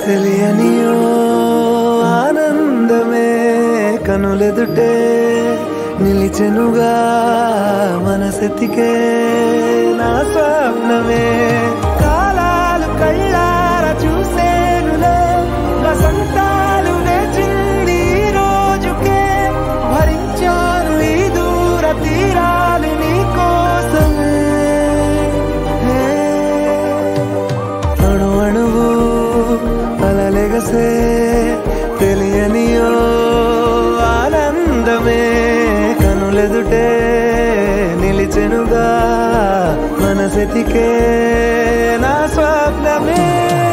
తెలియనియో ఆనందమే కనులెదుటే నిలిచెనుగా మనసెతికే నా స్వప్నమే కాలాలు కళ్ళార చూసేనులే వసంతాలు వేచింది ఈ రోజుకే భరించాను ఈ దూర తీరాలు నీ కోసమే హే. అణు అణువు అలలెగసే తెలియనియో ఆనందమే కనులెదుటే నిలిచెనుగా మనసెతికే నా స్వప్నమే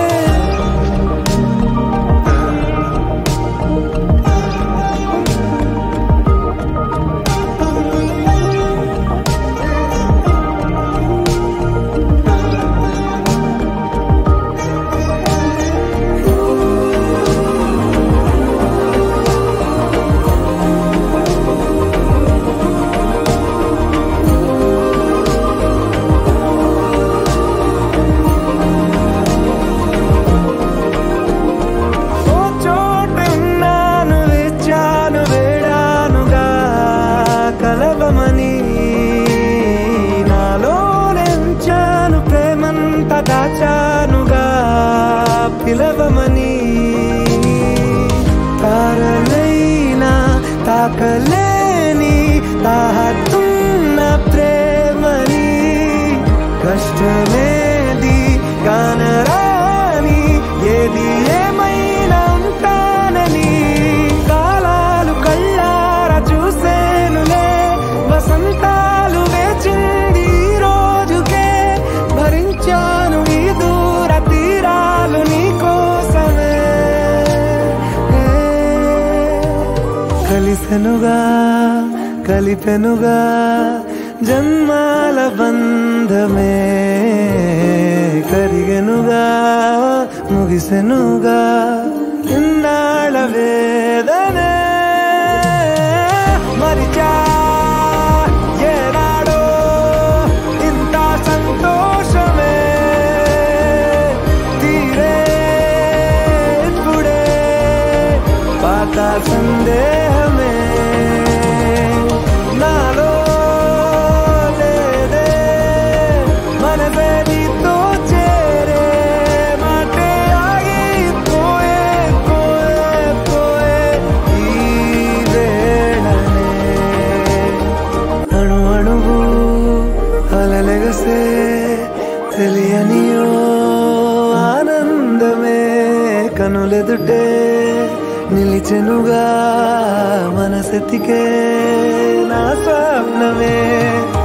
ఓ చోటున్నాను వేచాను వేడానుగా కలవమని నాలో నెంచాను ప్రేమంత దాచానుగా పిలవమని తారలైనా తాకలేని తాహతున్న ప్రేమని కష్టమేది కానరాని ఏది ఏమైనా ఉంటానని కాలాలు కళ్ళార చూసేనులే వసంతాలు వేచింది ఈ రోజుకే భరించాను ఈ దూర తీరాలు నీ కోసమే కలిసెనుగా కలిపెనుగా జన్మాల బంధమే కరిగెనుగా ముగిసెనుగా ఇన్నాళ్ళ వేదనే మరిచా ఏనాడో ఇంత సంతోషమే తీరే ఇప్పుడే పాత సందేహమే నాలో లేదే మనసే నీతో చేరే మాటే ఆగిపోయే పోయే పోయే ఈ వేళనే అణు అణువు అలలెగసే తెలియనియో ఆనందమే కనులెదుటే నిలిచెనుగా మనసెతికే నా స్వప్నమే